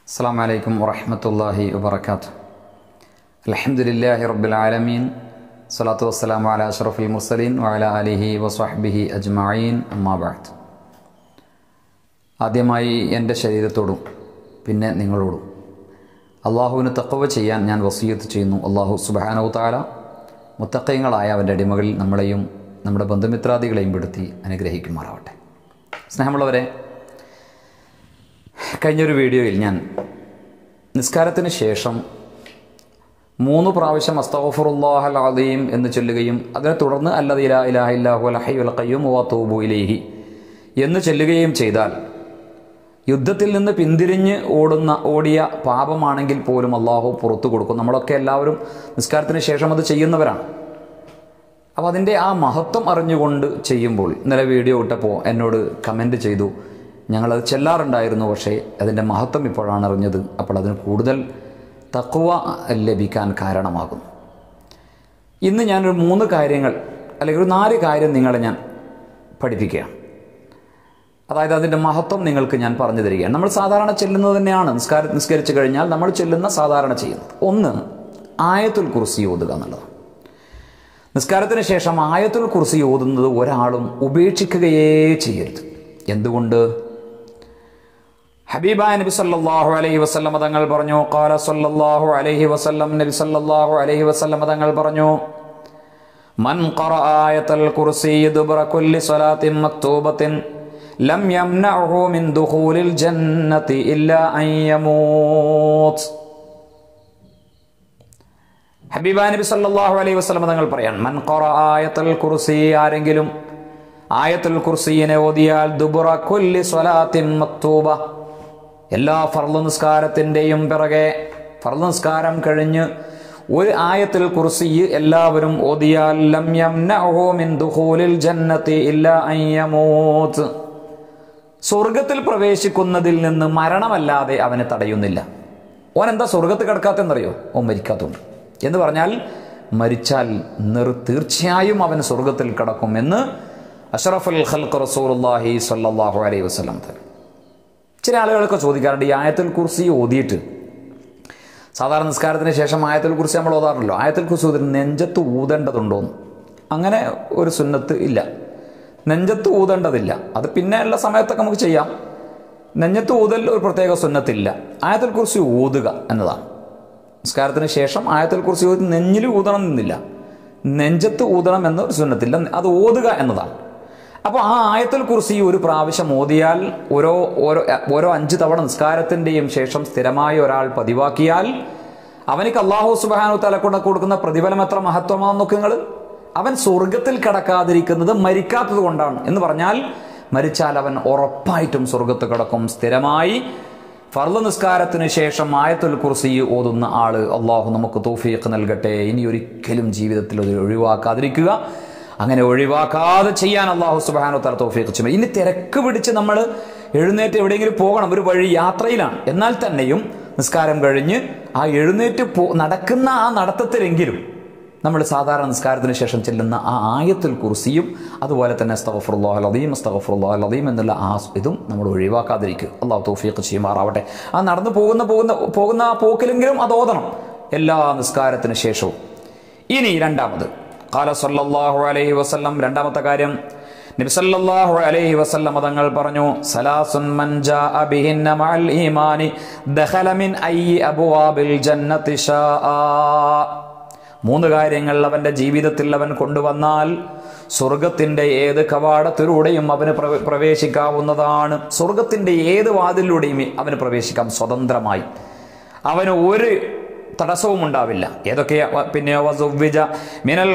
السلام عليكم ورحمة الله وبركاته الحمد لله رب العالمين الصلاة والسلام على أشرف المرسلين وعلى آله وصحبه أجمعين أما بعد ആദ്യമായി എൻ്റെ ശരീരത്തോടും പിന്നെ നിങ്ങളോടും അള്ളാഹുവിന് തക്കവ ചെയ്യാൻ ഞാൻ വസീയത്ത് ചെയ്യുന്നു അള്ളാഹു സുബാനവു താല മുത്തക്കയങ്ങളായ അവൻ്റെ അടിമകളിൽ നമ്മളെയും നമ്മുടെ ബന്ധുമിത്രാദികളെയും പെടുത്തി അനുഗ്രഹിക്കുമാറാവട്ടെ സ്നേഹമുള്ളവരെ കഴിഞ്ഞൊരു വീഡിയോയിൽ ഞാൻ നിസ്കാരത്തിന് ശേഷം മൂന്ന് പ്രാവശ്യം അസ്തഫുറുല്ലാഹൽ അദീം എന്ന് ചൊല്ലുകയും അതിനെ തുടർന്ന് അല്ലത് ഇലാ ഇലാഹ ഇല്ലാഹു അലഹയ്യുൽ ഖയ്യൂം വ തൂബു ഇലൈഹി എന്ന് ചൊല്ലുകയും ചെയ്താൽ യുദ്ധത്തിൽ നിന്ന് പിന്തിരിഞ്ഞ് ഓടുന്ന ഓടിയ പാപമാണെങ്കിൽ പോലും അള്ളാഹു പുറത്തു കൊടുക്കും നമ്മളൊക്കെ എല്ലാവരും നിസ്കാരത്തിന് ശേഷം അത് ചെയ്യുന്നവരാണ് അപ്പോൾ അതിൻ്റെ ആ മഹത്വം അറിഞ്ഞുകൊണ്ട് ചെയ്യുമ്പോൾ ഇന്നലെ വീഡിയോ ഇട്ടപ്പോൾ എന്നോട് കമൻറ്റ് ചെയ്തു ഞങ്ങളത് ചെല്ലാറുണ്ടായിരുന്നു പക്ഷേ അതിൻ്റെ മഹത്വം ഇപ്പോഴാണ് അറിഞ്ഞത് അപ്പോൾ അതിന് കൂടുതൽ തക്കുവ ലഭിക്കാൻ കാരണമാകുന്നു ഇന്ന് ഞാനൊരു മൂന്ന് കാര്യങ്ങൾ അല്ലെങ്കിൽ ഒരു നാല് കാര്യം നിങ്ങളെ ഞാൻ പഠിപ്പിക്കുകയാണ് അതായത് അതിൻ്റെ മഹത്വം നിങ്ങൾക്ക് ഞാൻ പറഞ്ഞു തരികയാണ് നമ്മൾ സാധാരണ ചെല്ലുന്നത് തന്നെയാണ് നിസ്കാര നിസ്കരിച്ചു കഴിഞ്ഞാൽ നമ്മൾ ചെല്ലുന്ന സാധാരണ ചെയ്യുന്നത് ഒന്ന് ആയത്തുൽ കുർസി ഓതുക എന്നുള്ളതാണ് നിസ്കാരത്തിന് ശേഷം ആയത്തുൽ കുർസി ഓതുന്നത് ഒരാളും ഉപേക്ഷിക്കുകയേ ചെയ്യരുത് എന്തുകൊണ്ട് ഹബീബായ നബി സല്ലല്ലാഹു അലൈഹി വസല്ലം തങ്ങൾ പറഞ്ഞു ഖാല സല്ലല്ലാഹു അലൈഹി വസല്ലം നബി സല്ലല്ലാഹു അലൈഹി വസല്ലം തങ്ങൾ പറഞ്ഞു മൻ ഖറഅ ആയത്തുൽ കുർസി ദുബ്ര കുല്ലി സ്വലാത്തിൻ മക്തൂബത്തിൻ ലം യംനഉഹു മിൻ ദുഖൂലിൽ ജന്നതി ഇല്ലാ അൻ യമൂത്ത് ഹബീബ നബി സല്ലല്ലാഹു അലൈഹി വസല്ലം തങ്ങൾ പറയാൻ മൻ ഖറഅ ആയത്തുൽ കുർസി ആരെങ്കിലും ആയത്തുൽ കുർസിയെ ഓതിയാൽ ദുബ്ര കുല്ലി സ്വലാത്തിൻ മക്തൂബ എല്ലാ ഫർള് നിസ്കാരത്തിൻ്റെയും പിറകെ ഫർള് നിസ്കാരം കഴിഞ്ഞ് ഒരു ആയത്തിൽ കുർസി എല്ലാവരും ഓതിയാൽ ലം യംനഉഹു മിൻ ദുഖൂലിൽ ജന്നതി ഇല്ലാ അൻ യമൂത്ത് സ്വർഗത്തിൽ പ്രവേശിക്കുന്നതിൽ നിന്ന് മരണമല്ലാതെ അവനെ തടയുന്നില്ല ഓൻ എന്താ സ്വർഗത്ത് കിടക്കാത്തെന്നറിയോ ഓൻ മരിക്കാത്തതുണ്ട് എന്ന് പറഞ്ഞാൽ മരിച്ചാൽ നിർ തീർച്ചയായും അവൻ സ്വർഗത്തിൽ കിടക്കും എന്ന് അഷറഫുൽ ഖൽഖ് റസൂലുള്ളാഹി സ്വല്ലല്ലാഹു അലൈഹി വസല്ലം തരും ചില ആളുകളൊക്കെ ചോദിക്കാറുണ്ട് ഈ ആയത്തുൽ കുർസി ഓതിയിട്ട് സാധാരണ നിസ്കാരത്തിന് ശേഷം ആയത്തുൽ കുർസി നമ്മൾ ഓതാറുണ്ടല്ലോ ആയത്തുൽ കുർസി ഓതിട്ട് നെഞ്ചത്ത് ഊതേണ്ടതുണ്ടോന്ന് അങ്ങനെ ഒരു സുന്നത്ത് ഇല്ല നെഞ്ചത്ത് ഊതേണ്ടതില്ല അത് പിന്നെ ഉള്ള സമയത്തൊക്കെ നമുക്ക് ചെയ്യാം നെഞ്ചത്ത് ഊതൽ ഒരു പ്രത്യേക സുന്നത്തില്ല ആയത്തുൽ കുർസി ഊതുക എന്നതാണ് നിസ്കാരത്തിന് ശേഷം ആയത്തുൽ കുർസി ഓതി നെഞ്ഞിൽ ഊതണം എന്നില്ല നെഞ്ചത്ത് ഊതണം എന്ന ഒരു സുന്നത്തില്ല അത് ഓതുക എന്നതാണ് അപ്പോൾ ആ ആയത്തുൽ കുർസി ഒരു പ്രാവശ്യം ഓതിയാൽ ഓരോ ഓരോ ഓരോ അഞ്ച് തവണ നിസ്കാരത്തിൻ്റെയും ശേഷം സ്ഥിരമായി ഒരാൾ പതിവാക്കിയാൽ അവനിക്ക് അള്ളാഹു സുബാനു തലക്കൊണ്ട് കൊടുക്കുന്ന പ്രതിഫലം എത്ര മഹത്വമാണെന്ന് നോക്കുക നിങ്ങൾ അവൻ സ്വർഗത്തിൽ കടക്കാതിരിക്കുന്നത് മരിക്കാത്തത് കൊണ്ടാണ് എന്ന് പറഞ്ഞാൽ മരിച്ചാൽ അവൻ ഉറപ്പായിട്ടും സ്വർഗത്ത് കിടക്കും സ്ഥിരമായി ഫർദ് നിസ്കാരത്തിന് ശേഷം ആയത്തുൽ കുർസി ഓതുന്ന ആള് അള്ളാഹു നമുക്ക് തോഫീഖ് നൽകട്ടെ ഇനി ഒരിക്കലും ജീവിതത്തിൽ അത് ഒഴിവാക്കാതിരിക്കുക അങ്ങനെ ഒഴിവാക്കാതെ ചെയ്യാൻ അള്ളാഹു സുബാനോ തല തോഫീഖ് ചെയ്യും ഇനി തിരക്ക് പിടിച്ച് നമ്മൾ എഴുന്നേറ്റ് എവിടെയെങ്കിലും പോകണം ഒരു വഴി യാത്രയിലാണ് എന്നാൽ തന്നെയും നിസ്കാരം കഴിഞ്ഞ് ആ എഴുന്നേറ്റ് പോ നടക്കുന്ന ആ നടത്തത്തിലെങ്കിലും നമ്മൾ സാധാരണ നിസ്കാരത്തിന് ശേഷം ചെല്ലുന്ന ആ ആയത്തുൽ കുർസിയും അതുപോലെ തന്നെ അസ്തഫുറുല്ലാഹ് അലീം അസ്തഫുറുല്ലാഹ് അലീം എന്നുള്ള ആ ഇതും നമ്മൾ ഒഴിവാക്കാതിരിക്കുക അള്ളാഹു തൗഫീഖ് ചെയ്യുമാറാവട്ടെ ആ നടന്നു പോകുന്ന പോകുന്ന പോകുന്ന ആ പോക്കിലെങ്കിലും അത് ഓതണം എല്ലാ നിസ്കാരത്തിന് ശേഷവും ഇനി രണ്ടാമത് കാല സല്ലല്ലാഹു അലൈഹി വസല്ലം രണ്ടാമത്തെ കാര്യം നബി സല്ലല്ലാഹു അലൈഹി വസല്ലം തങ്ങൾ പറഞ്ഞു സലാസുൻ മൻ ജാഅ ബിഹിന്ന മഅൽ ഈമാനി ദഖല മിൻ അയ്യി അബ്വാബിൽ ജന്നതി ഷാആ മൂന്ന് കാര്യങ്ങൾ അവന്റെ ജീവിതത്തിൽ അവൻ കൊണ്ടുവന്നാൽ സ്വർഗത്തിന്റെ ഏത് കവാടത്തിലൂടെയും അവന് പ്രവേശിക്കാവുന്നതാണ് സ്വർഗത്തിന്റെ ഏത് വാതിലൂടെയും അവന് പ്രവേശിക്കാം സ്വതന്ത്രമായി അവന് ഒരു തടസ്സവും ഉണ്ടാവില്ല ഏതൊക്കെ പിന്നെ മിനൽ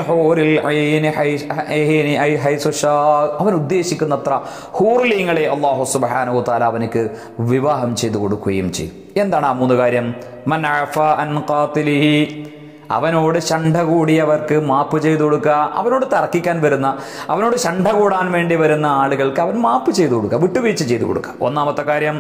അവൻ ഉദ്ദേശിക്കുന്നത്ര ഹൂർലിങ്ങളെ അള്ളാഹു സുബാനു താല അവനക്ക് വിവാഹം ചെയ്തു കൊടുക്കുകയും ചെയ്യും എന്താണ് ആ മൂന്ന് കാര്യം മൻ അൻ ഖാത്തിലിഹി അവനോട് ശണ്ട കൂടിയവർക്ക് മാപ്പ് ചെയ്തു കൊടുക്കുക അവനോട് തർക്കിക്കാൻ വരുന്ന അവനോട് ശണ്ട കൂടാൻ വേണ്ടി വരുന്ന ആളുകൾക്ക് അവൻ മാപ്പ് ചെയ്തു കൊടുക്കുക വിട്ടുവീഴ്ച ചെയ്തു കൊടുക്കുക ഒന്നാമത്തെ കാര്യം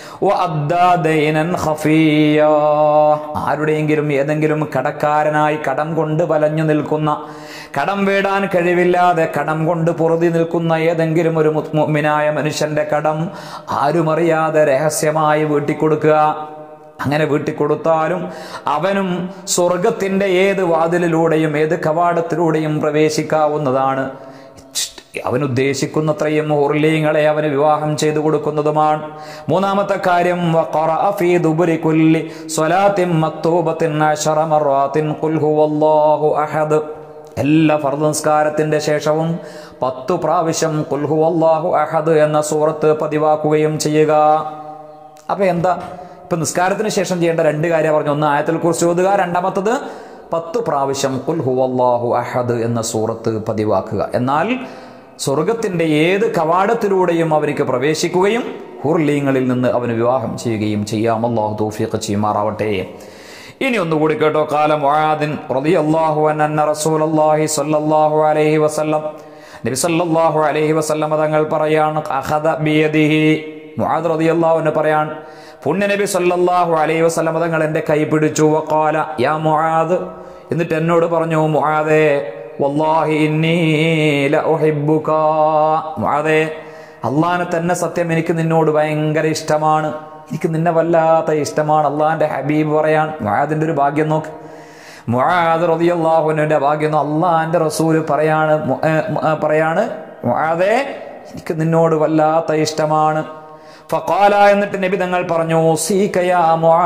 ആരുടെയെങ്കിലും ഏതെങ്കിലും കടക്കാരനായി കടം കൊണ്ട് വലഞ്ഞു നിൽക്കുന്ന കടം വീടാൻ കഴിവില്ലാതെ കടം കൊണ്ട് പൊറുതി നിൽക്കുന്ന ഏതെങ്കിലും ഒരു മുഅ്മിനായ മനുഷ്യന്റെ കടം ആരുമറിയാതെ രഹസ്യമായി വീട്ടിക്കൊടുക്കുക അങ്ങനെ വീട്ടിൽ കൊടുത്താലും അവനും സ്വർഗത്തിന്റെ ഏത് വാതിലിലൂടെയും ഏത് കവാടത്തിലൂടെയും പ്രവേശിക്കാവുന്നതാണ് അവൻ ഉദ്ദേശിക്കുന്നത്രയും ഹുർലീങ്ങളെ അവന് വിവാഹം ചെയ്തു കൊടുക്കുന്നതുമാണ് മൂന്നാമത്തെ കാര്യം വഖറഅ ഫീ ദുബുരി കുല്ലി സ്വലാത്തിൻ മക്തൂബത്തിൻ അശറ മറാത്തിൻ ഖുൽ ഹുവല്ലാഹു അഹദ് എല്ലാ ഫർദ് നിസ്കാരത്തിന്റെ ശേഷവും പത്തു പ്രാവശ്യം ഖുൽ ഹുവല്ലാഹു അഹദ് എന്ന സൂറത്ത് പതിവാക്കുകയും ചെയ്യുക അപ്പൊ എന്താ ഇപ്പൊ നിസ്കാരത്തിന് ശേഷം ചെയ്യേണ്ട രണ്ട് കാര്യം പറഞ്ഞു ഒന്ന് ആയത്തിൽ കുറിച്ച് ഓതുക രണ്ടാമത്തത് പത്ത് പ്രാവശ്യം കുൽ ഹുവല്ലാഹു അഹദ് എന്ന സൂറത്ത് പതിവാക്കുക എന്നാൽ സ്വർഗത്തിന്റെ ഏത് കവാടത്തിലൂടെയും അവർക്ക് പ്രവേശിക്കുകയും ഹുർലീങ്ങളിൽ നിന്ന് അവന് വിവാഹം ചെയ്യുകയും ചെയ്യാം അള്ളാഹു തൗഫീഖ് ചെയ്യുമാറാവട്ടെ ഇനി ഒന്നുകൂടി കേട്ടോ കാലം മുആദിൻ റളിയല്ലാഹു അൻഹ റസൂലുള്ളാഹി സ്വല്ലല്ലാഹു അലൈഹി വസല്ലം നബി സല്ലല്ലാഹു അലൈഹി വസല്ലം തങ്ങൾ പറയാണ് അഖദ ബിയദിഹി മുആദ് റളിയല്ലാഹു അൻഹു പറയാൻ പുണ്യ നബി സല്ലല്ലാഹു അലൈഹി വസല്ലം തങ്ങൾ എൻ്റെ കൈ പിടിച്ചു വഖാല യാ മുആദ് എന്നിട്ട് എന്നോട് പറഞ്ഞു മുആദേ വല്ലാഹി ഇന്നി ലഉഹിബ്ബുക മുആദേ അള്ളാനെ തന്നെ സത്യം എനിക്ക് നിന്നോട് ഭയങ്കര ഇഷ്ടമാണ് എനിക്ക് നിന്നെ വല്ലാത്ത ഇഷ്ടമാണ് അള്ളാഹിന്റെ ഹബീബ് പറയാൻ മുആദിന്റെ ഒരു ഭാഗ്യം നോക്ക് മുആദ് റളിയല്ലാഹുവിന്റെ ഭാഗ്യം അള്ളാഹിന്റെ റസൂല് പറയാണ് മു- ഏ, മു- ഏ, പറയാണ് മുആദേ എനിക്ക് നിന്നോട് വല്ലാത്ത ഇഷ്ടമാണ് ഫഖാല എന്നിട്ട് നബി തങ്ങൾ പറഞ്ഞു "സീക യാ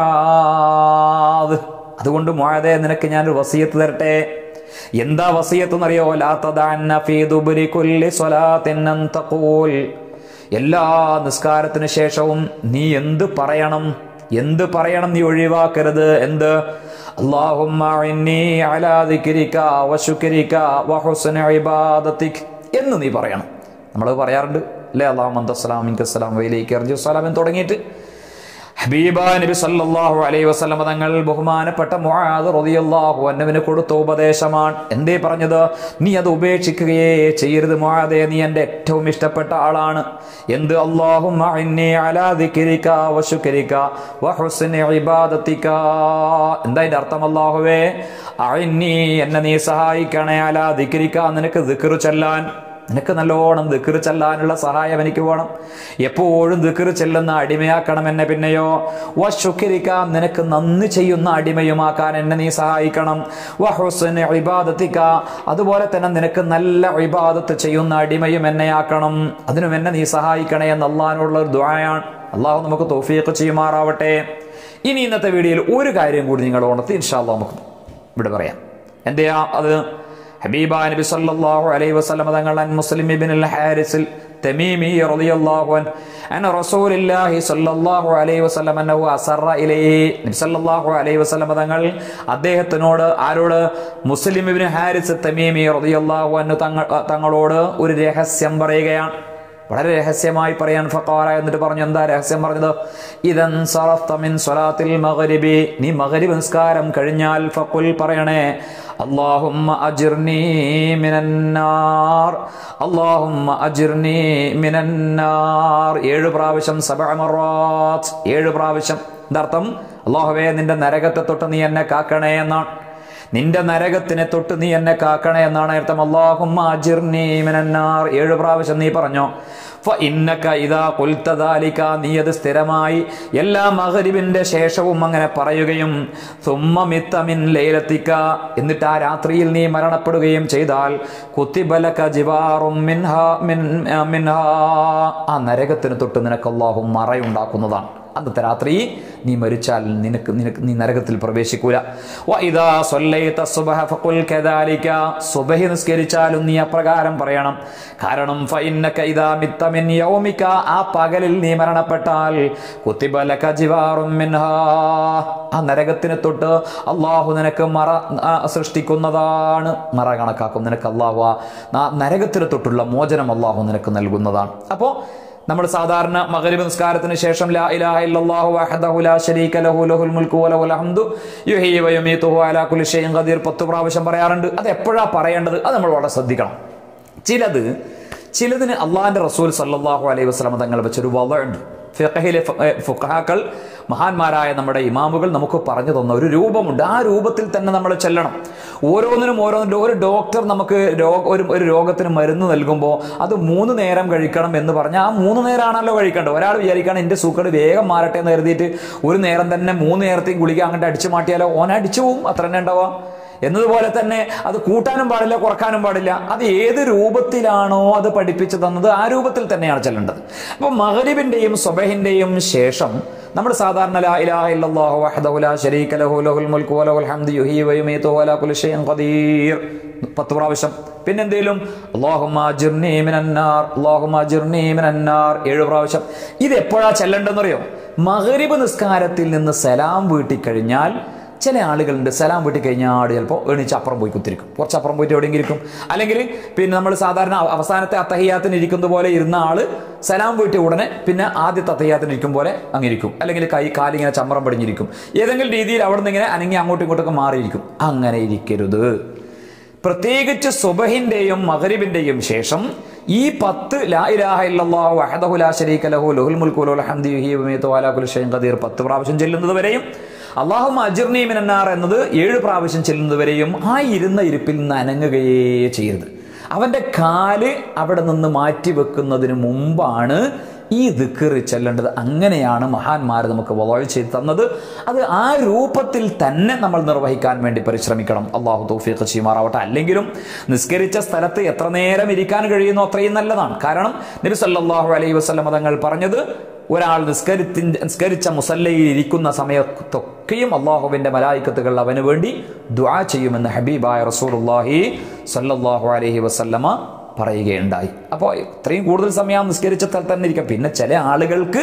മുആദ് അതുകൊണ്ട് മുആദേ നിനക്ക് ഞാനൊരു വസിയത്ത് തരട്ടെ എന്താ വസിയത്ത് എന്നറിയോ ലാ തദഅന്ന ഫീ ദുബരി കുല്ലി സ്വലാത്തിൻ അൻ തഖൂൽ എല്ലാ നിസ്കാരത്തിന് ശേഷവും നീ എന്ത് പറയണം എന്ത് പറയണം നീ ഒഴിവാക്കരുത് എന്ത് അല്ലാഹുമ്മ ഇന്നി അലാ ദിക്രിക വശുക്രിക വഹുസ്നി ഇബാദതിക് എന്ന് നീ പറയണം നമ്മൾ പറയാറുണ്ട് അല്ലേ അള്ളാഹു മന്ദസ്സലാം മിങ്കസ്സലാം വയിലേക്ക് അർജു സലാം എന്ന് തുടങ്ങിയിട്ട് ഹബീബ നബി സല്ലല്ലാഹു അലൈഹി വസല്ലം തങ്ങൾ ബഹുമാനപ്പെട്ട മുആദ് റളിയല്ലാഹു അൻഹുവിന് കൊടുത്ത ഉപദേശമാണ് എന്തേ പറഞ്ഞത് നീ അത് ഉപേക്ഷിക്കുകയേ ചെയ്യരുത് മുആദേ നീ എൻ്റെ ഏറ്റവും ഇഷ്ടപ്പെട്ട ആളാണ് എന്ത് അല്ലാഹുമ്മ ഇന്നി അലാ ദിക്രിക വശുക്രിക വഹുസ്നി ഇബാദതിക എന്താ ഇതിന്റെ അർത്ഥം അല്ലാഹുവേ അഇന്നി എന്നെ നീ സഹായിക്കണേ അലാ ദിക്രിക നിനക്ക് ദിക്ർ ചൊല്ലാൻ നിനക്ക് നല്ലോണം ദിക്കർ ചെല്ലാനുള്ള സഹായം എനിക്ക് വേണം എപ്പോഴും ദിക്കർ ചെല്ലുന്ന അടിമയാക്കണം എന്നെ പിന്നെയോ വശുക്കരിക്ക നിനക്ക് നന്ദി ചെയ്യുന്ന അടിമയുമാക്കാൻ എന്നെ നീ സഹായിക്കണം വഹുസ്ന് ഇബാദത്തിക്ക അതുപോലെ തന്നെ നിനക്ക് നല്ല ഇബാദത്ത് ചെയ്യുന്ന അടിമയും എന്നെ ആക്കണം അതിനും എന്നെ നീ സഹായിക്കണേ എന്ന് അള്ളഹാനുള്ള ഒരു ദ്വായാണ് അള്ളാഹു നമുക്ക് തോഫിയൊക്കെ ചെയ്യുമാറാവട്ടെ ഇനി ഇന്നത്തെ വീഡിയോയിൽ ഒരു കാര്യം കൂടി നിങ്ങൾ ഉണർത്തി ഇൻഷാല്ല നമുക്ക് ഇവിടെ പറയാം എന്തെയാ അത് ഹബീബ നബി സല്ലല്ലാഹു അലൈഹി വസല്ലം തങ്ങൾ അൻ മുസ്ലിം ഇബ്ൻ അൽ ഹാരിസിൽ തമീമി റളിയല്ലാഹു അൻ അൻ റസൂലുള്ളാഹി സല്ലല്ലാഹു അലൈഹി വസല്ലം അന്നഹു അസറ ഇലൈഹി നബി സല്ലല്ലാഹു അലൈഹി വസല്ലം തങ്ങൾ അദ്ദേഹത്തിനോട് ആരോട് മുസ്ലിം ഇബ്ൻ ഹാരിസ് തമീമി റളിയല്ലാഹു അൻഹു തങ്ങൾ തങ്ങളോട് ഒരു രഹസ്യം പറയുകയാണ് വളരെ രഹസ്യമായി പറയാൻ ഫഖാറ എന്നിട്ട് പറഞ്ഞു എന്താ രഹസ്യം പറഞ്ഞത് ഇതൻ സറഫ്ത മിൻ സ്വലാത്തിൽ മഗ്രിബി നീ മഗ്രിബ് നിസ്കാരം കഴിഞ്ഞാൽ ഫഖുൽ പറയണേ അല്ലാഹുമ്മ അജിർനി മിനന്നാർ അല്ലാഹുമ്മ അജിർനി മിനന്നാർ ഏഴ് പ്രാവശ്യം സബഅ മറാത്ത് ഏഴ് പ്രാവശ്യം എന്താർത്ഥം അല്ലാഹുവേ നിന്റെ നരകത്തെ തൊട്ട് നീ എന്നെ കാക്കണേ എന്നാണ് നിന്റെ നരകത്തിനെ തൊട്ട് നീ എന്നെ കാക്കണേ എന്നാണ് അർത്ഥം അള്ളാഹുമ്മ അജിർനി മിനന്നാർ ഏഴ് പ്രാവശ്യം നീ പറഞ്ഞോ ഫ ഇന്നക ഇതാ കുൽത്തദാലിക നീ അത് സ്ഥിരമായി എല്ലാ മകരിബിന്റെ ശേഷവും അങ്ങനെ പറയുകയും സുമ്മ മിത്തമിൻ ലൈലത്തിക്ക എന്നിട്ട് ആ രാത്രിയിൽ നീ മരണപ്പെടുകയും ചെയ്താൽ കുത്തിബലക ജിവാറും മിൻഹ മിൻ മിൻഹ ആ നരകത്തിന് തൊട്ട് നിനക്ക് അള്ളാഹു മറയുണ്ടാക്കുന്നതാണ് അന്നത്തെ രാത്രി നീ മരിച്ചാൽ നിനക്ക് നിനക്ക് നീ നരകത്തിൽ പ്രവേശിക്കൂല വഇദാ സ്വല്ലൈത സുബ്ഹ ഫഖുൽ കദാലിക സുബ്ഹി നിസ്കരിച്ചാലും നീ അപ്രകാരം പറയണം കാരണം ഫഇന്നക ഇദാ മിത്ത മിൻ യൗമിക ആ പകലിൽ നീ മരണപ്പെട്ടാൽ കുത്തിബ ലക ജിവാറും മിൻഹാ ആ നരകത്തിന് തൊട്ട് അള്ളാഹു നിനക്ക് മറ ആ, സൃഷ്ടിക്കുന്നതാണ് മറ കണക്കാക്കും നിനക്ക് അള്ളാഹു ആ ആ നരകത്തിന് തൊട്ടുള്ള മോചനം അള്ളാഹു നിനക്ക് നൽകുന്നതാണ് അപ്പോൾ നമ്മൾ സാധാരണ മഗ്രിബ് നിസ്കാരത്തിന് ശേഷം ലാ ഇലാഹ ഇല്ലല്ലാഹു വഹദഹു ലാ ശരീക ലഹു ലഹുൽ മുൽക്കു വലഹുൽ ഹംദു യുഹ്യി വയുമീതുഹു അലാ കുല്ലി ഷൈഇൻ ഖദീർ പത്ത് പ്രാവശ്യം പറയാറുണ്ട് അത് എപ്പോഴാ പറയേണ്ടത് അത് നമ്മൾ വളരെ ശ്രദ്ധിക്കണം ചിലത് ചിലതിന് അള്ളാഹിന്റെ റസൂൽ സല്ലല്ലാഹു അലൈഹി വസല്ലം തങ്ങൾ വെച്ചൊരു വലുണ്ട് ഫിഖഹിലെ ഫ- ഏ, ഫുഖഹാക്കൾ മഹാന്മാരായ നമ്മുടെ ഇമാമുകൾ നമുക്ക് പറഞ്ഞു തന്ന ഒരു രൂപമുണ്ട് ആ രൂപത്തിൽ തന്നെ നമ്മൾ ചെല്ലണം ഓരോന്നിനും ഓരോന്നിനും ഒരു ഡോക്ടർ നമുക്ക് രോഗ ഒരു ഒരു രോഗത്തിന് മരുന്ന് നൽകുമ്പോൾ അത് മൂന്ന് നേരം കഴിക്കണം എന്ന് പറഞ്ഞാൽ ആ മൂന്ന് നേരമാണല്ലോ കഴിക്കേണ്ടത് ഒരാൾ വിചാരിക്കുകയാണ് എൻ്റെ സൂക്കേട് വേഗം മാറട്ടെ എന്ന് കരുതിയിട്ട് ഒരു നേരം തന്നെ മൂന്ന് നേരത്തെയും ഗുളിക അങ്ങോട്ട് അടിച്ചു മാറ്റിയാലോ ഓൻ അടിച്ചു പോവും അത്ര തന്നെ ഉണ്ടാവുക എന്നതുപോലെ തന്നെ അത് കൂട്ടാനും പാടില്ല കുറക്കാനും പാടില്ല അത് ഏത് രൂപത്തിലാണോ അത് പഠിപ്പിച്ചു തന്നത് ആ രൂപത്തിൽ തന്നെയാണ് ചെല്ലേണ്ടത് അപ്പോൾ മഹരിബിന്റെയും സ്വബഹിന്റെയും ശേഷം നമ്മൾ സാധാരണ ലാ ഇലാഹ ഇല്ലല്ലാഹു വഹ്ദഹു ലാ ശരീക ലഹു ലഹുൽ മുൽക്കു വലഹുൽ ഹംദു യുഹ്യി വയുമീതു വലാ കുല്ലി ഷൈഇൻ ഖദീർ പത്ത് പ്രാവശ്യം പിന്നെ എന്തേലും അല്ലാഹുമ്മ അജിർനി മിനന്നാർ അല്ലാഹുമ്മ അജിർനി മിനന്നാർ ഏഴ് പ്രാവശ്യം ഇത് എപ്പോഴാ ചെല്ലേണ്ടതെന്ന് അറിയോ മഗ്രിബ് നിസ്കാരത്തിൽ നിന്ന് സലാം വീട്ടിക്കഴിഞ്ഞാൽ ചില ആളുകളുണ്ട് സലാം വീട്ടി കഴിഞ്ഞാൽ ചിലപ്പോൾ എണീച്ച് അപ്പുറം പോയി കുത്തിരിക്കും കുറച്ച് അപ്പുറം പോയിട്ട് എവിടെയെങ്കിലും ഇരിക്കും അല്ലെങ്കിൽ പിന്നെ നമ്മൾ സാധാരണ അവ- അവസാനത്തെ അത്തഹിയാത്തിന് ഇരിക്കുന്ന പോലെ ഇരുന്ന ആള് സലാം വീട്ടി ഉടനെ പിന്നെ ആദ്യത്തെ അത്തഹിയാത്തിന് ഇരിക്കും പോലെ അങ്ങിരിക്കും അല്ലെങ്കിൽ കൈ കാലിങ്ങനെ ചമ്രം പടിഞ്ഞിരിക്കും ഏതെങ്കിലും രീതിയിൽ അവിടെ നിന്ന് ഇങ്ങനെ അനങ്ങി അങ്ങോട്ടും ഇങ്ങോട്ടൊക്കെ മാറിയിരിക്കും അങ്ങനെ ഇരിക്കരുത് പ്രത്യേകിച്ച് സുബഹിന്റെയും മഗ്രിബിന്റെയും ശേഷം ഈ പത്ത് ലാ ഇലാഹ ഇല്ലല്ലാഹു വഹദഹു ലാ ശരീക ലഹു ലഹുൽ മുൽക്കു വലഹുൽ ഹംദു യുഹ്യി വയുമീതു വലാ കുല്ലി ഷൈഇൻ ഖദീർ പത്ത് പ്രാവശ്യം ചെല്ലുന്നത് വരെയും അള്ളാഹു അജിർനി മിനന്നാർ എന്നത് ഏഴ് പ്രാവശ്യം ചെല്ലുന്നത് വരെയും ആ ഇരുന്ന ഇരിപ്പിൽ നിന്ന് അനങ്ങുകയേ ചെയ്യരുത് അവന്റെ കാല് അവിടെ നിന്ന് മാറ്റി വെക്കുന്നതിന് മുമ്പാണ് ഈ ദിക്കറ് ചെല്ലേണ്ടത് അങ്ങനെയാണ് മഹാന്മാർ നമുക്ക് വളവ് ചെയ്ത് തന്നത് അത് ആ രൂപത്തിൽ തന്നെ നമ്മൾ നിർവഹിക്കാൻ വേണ്ടി പരിശ്രമിക്കണം അള്ളാഹു തൗഫീഖ് ചെയ്യുമാറാവട്ടെ അല്ലെങ്കിലും നിസ്കരിച്ച സ്ഥലത്ത് എത്ര നേരം ഇരിക്കാൻ കഴിയുന്നു അത്രയും നല്ലതാണ് കാരണം നബി സല്ലല്ലാഹു അലൈഹി വസല്ലം തങ്ങൾ പറഞ്ഞത് ഒരാൾ നിസ്കരിത്തി നിസ്കരിച്ച മുസല്ലയിൽ ഇരിക്കുന്ന സമയത്തൊക്കെയും അള്ളാഹുവിന്റെ മലായിക്കത്തുകൾ അവന് വേണ്ടി ദുആ ചെയ്യുമെന്ന് ഹബീബായ റസൂലുള്ളാഹി സല്ലല്ലാഹു അലൈഹി വസല്ലമ പറയുകയുണ്ടായി അപ്പോൾ ഇത്രയും കൂടുതൽ സമയം നിസ്കരിച്ച സ്ഥലത്ത് തന്നെ ഇരിക്കാം പിന്നെ ചില ആളുകൾക്ക്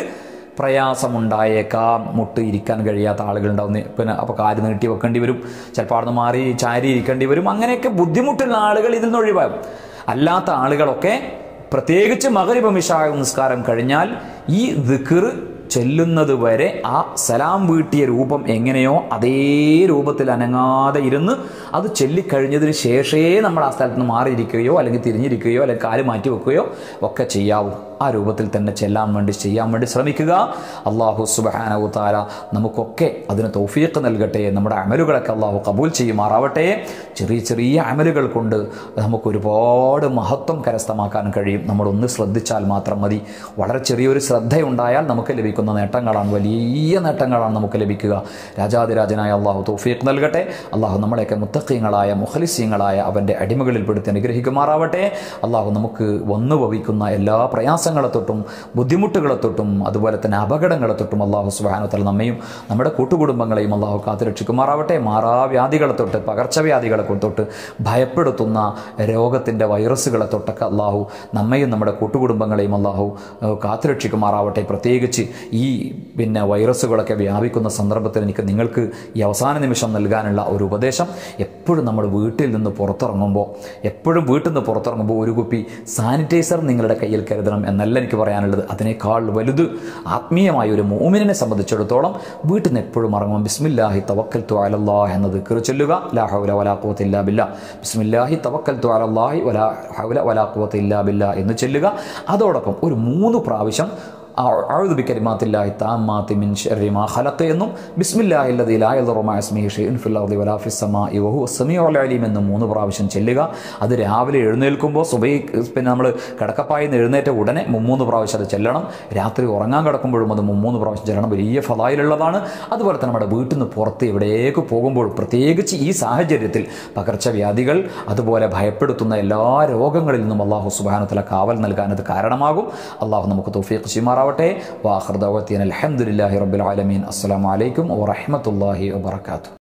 പ്രയാസമുണ്ടായേക്കാം മുട്ട് ഇരിക്കാൻ കഴിയാത്ത ആളുകളുണ്ടാവും പിന്നെ അപ്പോൾ കാല് നീട്ടി വെക്കേണ്ടി വരും ചിലപ്പോൾ അവിടെ നിന്ന് മാറി ചാരി ഇരിക്കേണ്ടി വരും അങ്ങനെയൊക്കെ ബുദ്ധിമുട്ടുള്ള ആളുകൾ ഇതിൽ നിന്ന് ഒഴിവാകും അല്ലാത്ത ആളുകളൊക്കെ പ്രത്യേകിച്ച് മകരിബ മിഷായ നിസ്കാരം കഴിഞ്ഞാൽ ഈ ദിക്ർ ചെല്ലുന്നത് വരെ ആ സലാം വീട്ടിയ രൂപം എങ്ങനെയോ അതേ രൂപത്തിൽ അനങ്ങാതെ ഇരുന്ന് അത് ചൊല്ലിക്കഴിഞ്ഞതിന് ശേഷമേ നമ്മൾ ആ സ്ഥലത്ത് നിന്ന് മാറിയിരിക്കുകയോ അല്ലെങ്കിൽ തിരിഞ്ഞിരിക്കുകയോ അല്ലെങ്കിൽ കാല് മാറ്റി വെക്കുകയോ ഒക്കെ ചെയ്യാവൂ ആ രൂപത്തിൽ തന്നെ ചെല്ലാൻ വേണ്ടി ചെയ്യാൻ വേണ്ടി ശ്രമിക്കുക അള്ളാഹു സുബാനവു താല നമുക്കൊക്കെ അതിന് തൗഫീഖ് നൽകട്ടെ നമ്മുടെ അമലുകളൊക്കെ അള്ളാഹു കബൂൽ ചെയ്യുമാറാവട്ടെ ചെറിയ ചെറിയ അമലുകൾ കൊണ്ട് നമുക്ക് ഒരുപാട് മഹത്വം കരസ്ഥമാക്കാൻ കഴിയും നമ്മളൊന്ന് ശ്രദ്ധിച്ചാൽ മാത്രം മതി വളരെ ചെറിയൊരു ശ്രദ്ധയുണ്ടായാൽ നമുക്ക് ലഭിക്കുന്ന നേട്ടങ്ങളാണ് വലിയ നേട്ടങ്ങളാണ് നമുക്ക് ലഭിക്കുക രാജാതിരാജനായ അള്ളാഹു തൗഫീഖ് നൽകട്ടെ അള്ളാഹു നമ്മളെയൊക്കെ മുത്തഖീങ്ങളായ മുഖലിസ്യങ്ങളായ അവൻ്റെ അടിമകളിൽപ്പെടുത്തി അനുഗ്രഹിക്കുമാറാവട്ടെ അള്ളാഹു നമുക്ക് വന്നു ഭവിക്കുന്ന എല്ലാ പ്രയാസങ്ങളെ തൊട്ടും ബുദ്ധിമുട്ടുകളെ തൊട്ടും അതുപോലെ തന്നെ അപകടങ്ങളെ തൊട്ടും അള്ളാഹു സുബാനുത്തല നമ്മയും നമ്മുടെ കൂട്ടുകുടുംബങ്ങളെയും അള്ളാഹു കാത്തുരക്ഷിക്കുമാറാവട്ടെ മാറാവ്യാധികളെ തൊട്ട് പകർച്ചവ്യാധികളെ തൊട്ട് ഭയപ്പെടുത്തുന്ന രോഗത്തിൻ്റെ വൈറസുകളെ തൊട്ടൊക്കെ അള്ളാഹു നമ്മയും നമ്മുടെ കൂട്ടുകുടുംബങ്ങളെയും അള്ളാഹു ഏഹ്, കാത്തുരക്ഷിക്കുമാറാവട്ടെ പ്രത്യേകിച്ച് ഈ പിന്നെ വൈറസുകളൊക്കെ വ്യാപിക്കുന്ന സന്ദർഭത്തിൽ എനിക്ക് നിങ്ങൾക്ക് ഈ അവസാന നിമിഷം നൽകാനുള്ള ഒരു ഉപദേശം എപ്പോഴും നമ്മൾ വീട്ടിൽ നിന്ന് പുറത്തിറങ്ങുമ്പോൾ എപ്പോഴും വീട്ടിൽ നിന്ന് പുറത്തിറങ്ങുമ്പോൾ ഒരു കുപ്പി സാനിറ്റൈസർ നിങ്ങളുടെ കയ്യിൽ കരുതണം എന്നല്ല എനിക്ക് പറയാനുള്ളത് അതിനേക്കാൾ വലുത് ആത്മീയമായ ഒരു മോമിനെ സംബന്ധിച്ചിടത്തോളം വീട്ടിൽ നിന്ന് എപ്പോഴും ഇറങ്ങുമ്പോൾ ബിസ്മില്ലാഹി തവക്കൽ തു അലല്ലാഹ് എന്നത് കയറി ചൊല്ലുക ലാ ഹൗല വലാ ഖുവത ഇല്ലാ ബില്ലാ ബിസ്മില്ലാഹി തവക്കൽ തു അലല്ലാഹി വലാ ഹൗല വലാ ഖുവത ഇല്ലാ ബില്ലാ എന്ന് ചൊല്ലുക അതോടൊപ്പം ഒരു മൂന്ന് പ്രാവശ്യം അഴുതു ബിക്കരിമാത്തില്ലാഹി താമാത്തി മിൻ ശർരി മാ ഖലഖ എന്നും ബിസ്മില്ലാഹി അല്ലദീ ലാ യദുറു മഅ ഇസ്മിഹി ഷൈഉൻ ഫിൽ അർദി വലാ ഫിസ് സമാഇ വഹുവ സമീഉൽ അലീം എന്ന് മൂന്ന് പ്രാവശ്യം ചെല്ലുക അത് രാവിലെ എഴുന്നേൽക്കുമ്പോൾ സുബൈ പിന്നെ നമ്മൾ കിടക്കപ്പായിൽ നിന്ന് എഴുന്നേറ്റ ഉടനെ മുമ്മൂന്ന് പ്രാവശ്യം അത് ചെല്ലണം രാത്രി ഉറങ്ങാൻ കിടക്കുമ്പോഴും അത് മുമ്മൂന്ന് പ്രാവശ്യം ചെല്ലണം വലിയ ഫലായിലുള്ളതാണ് അതുപോലെ തന്നെ നമ്മുടെ വീട്ടിൽ നിന്ന് പുറത്ത് എവിടേക്ക് പോകുമ്പോൾ പ്രത്യേകിച്ച് ഈ സാഹചര്യത്തിൽ പകർച്ചവ്യാധികൾ അതുപോലെ ഭയപ്പെടുത്തുന്ന എല്ലാ രോഗങ്ങളിൽ നിന്നും അള്ളാഹു സുബാനത്തല കാവൽ നൽകാൻ അത് കാരണമാകും അള്ളാഹു നമുക്ക് തൗഫീഖ് ചെയ്യുമാറാവട്ടെ വാഹൃദവത്തീൻ അലഹമുല്ലാഹി റബ്ബുൽ ആലമീൻ അസ്സലാമു അലൈക്കും വറഹ്മത്തുള്ളാഹി വബറകാതുഹു